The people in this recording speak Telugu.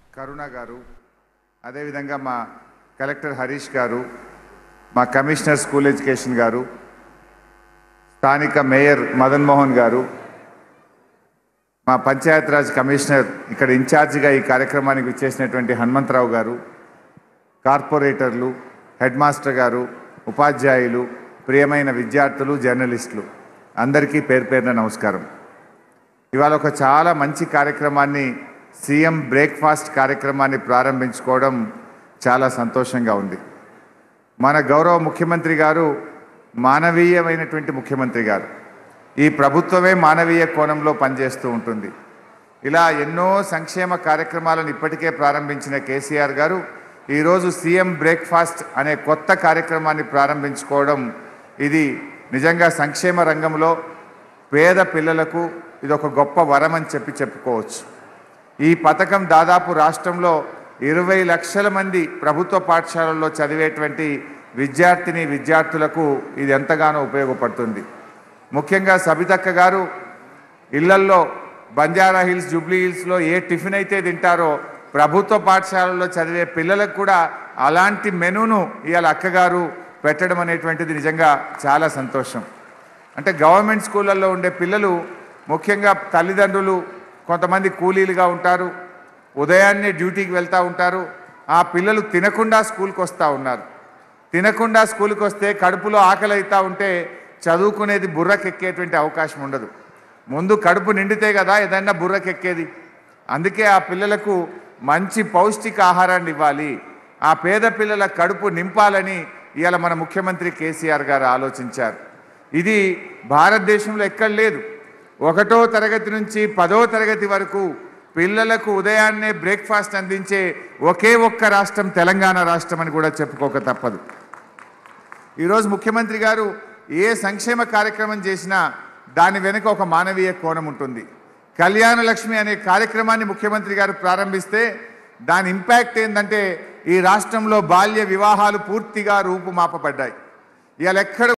కరుణ గారు అదేవిధంగా మా కలెక్టర్ హరీష్ గారు మా కమిషనర్ స్కూల్ ఎడ్యుకేషన్ గారు స్థానిక మేయర్ మదన్ మోహన్ గారు మా పంచాయతీరాజ్ కమిషనర్ ఇక్కడ ఇన్ఛార్జిగా ఈ కార్యక్రమానికి విచ్చేసినటువంటి హనుమంతరావు గారు కార్పొరేటర్లు హెడ్ మాస్టర్ గారు ఉపాధ్యాయులు ప్రియమైన విద్యార్థులు జర్నలిస్టులు అందరికీ పేరు పేరున నమస్కారం ఇవాళ ఒక చాలా మంచి కార్యక్రమాన్ని సీఎం బ్రేక్ఫాస్ట్ కార్యక్రమాన్ని ప్రారంభించుకోవడం చాలా సంతోషంగా ఉంది మన గౌరవ ముఖ్యమంత్రి గారు మానవీయమైనటువంటి ముఖ్యమంత్రి గారు ఈ ప్రభుత్వమే మానవీయ కోణంలో పనిచేస్తూ ఉంటుంది ఇలా ఎన్నో సంక్షేమ కార్యక్రమాలను ఇప్పటికే ప్రారంభించిన కేసీఆర్ గారు ఈరోజు సీఎం బ్రేక్ఫాస్ట్ అనే కొత్త కార్యక్రమాన్ని ప్రారంభించుకోవడం ఇది నిజంగా సంక్షేమ రంగంలో పేద పిల్లలకు ఇది ఒక గొప్ప వరం అని చెప్పి చెప్పుకోవచ్చు ఈ పథకం దాదాపు రాష్ట్రంలో ఇరవై లక్షల మంది ప్రభుత్వ పాఠశాలల్లో చదివేటువంటి విద్యార్థిని విద్యార్థులకు ఇది ఎంతగానో ఉపయోగపడుతుంది ముఖ్యంగా సబితక్క గారు ఇళ్లల్లో బంజారా హిల్స్ జూబ్లీ హిల్స్లో ఏ టిఫిన్ అయితే తింటారో ప్రభుత్వ పాఠశాలల్లో చదివే పిల్లలకు కూడా అలాంటి మెనూను ఇవాళ అక్కగారు పెట్టడం అనేటువంటిది నిజంగా చాలా సంతోషం అంటే గవర్నమెంట్ స్కూళ్ళల్లో ఉండే పిల్లలు ముఖ్యంగా తల్లిదండ్రులు కొంతమంది కూలీలుగా ఉంటారు ఉదయాన్నే డ్యూటీకి వెళ్తూ ఉంటారు ఆ పిల్లలు తినకుండా స్కూల్కి వస్తూ ఉన్నారు తినకుండా స్కూల్కి వస్తే కడుపులో ఆకలి అవుతూ ఉంటే చదువుకునేది బుర్రకెక్కేటువంటి అవకాశం ఉండదు ముందు కడుపు నిండితే కదా ఏదైనా బుర్రకెక్కేది అందుకే ఆ పిల్లలకు మంచి పౌష్టిక ఆహారాన్ని ఇవ్వాలి ఆ పేద పిల్లల కడుపు నింపాలని ఇవాళ మన ముఖ్యమంత్రి కేసీఆర్ గారు ఆలోచించారు ఇది భారతదేశంలో ఎక్కడ లేదు ఒకటో తరగతి నుంచి పదో తరగతి వరకు పిల్లలకు ఉదయాన్నే బ్రేక్ఫాస్ట్ అందించే ఒకే ఒక్క రాష్ట్రం తెలంగాణ రాష్ట్రం అని కూడా చెప్పుకోక తప్పదు ఈరోజు ముఖ్యమంత్రి గారు ఏ సంక్షేమ కార్యక్రమం చేసినా దాని వెనుక ఒక మానవీయ కోణం ఉంటుంది కళ్యాణ లక్ష్మి అనే కార్యక్రమాన్ని ముఖ్యమంత్రి గారు ప్రారంభిస్తే దాని ఇంపాక్ట్ ఏంటంటే ఈ రాష్ట్రంలో బాల్య వివాహాలు పూర్తిగా రూపుమాపబడ్డాయి ఇవాళ ఎక్కడ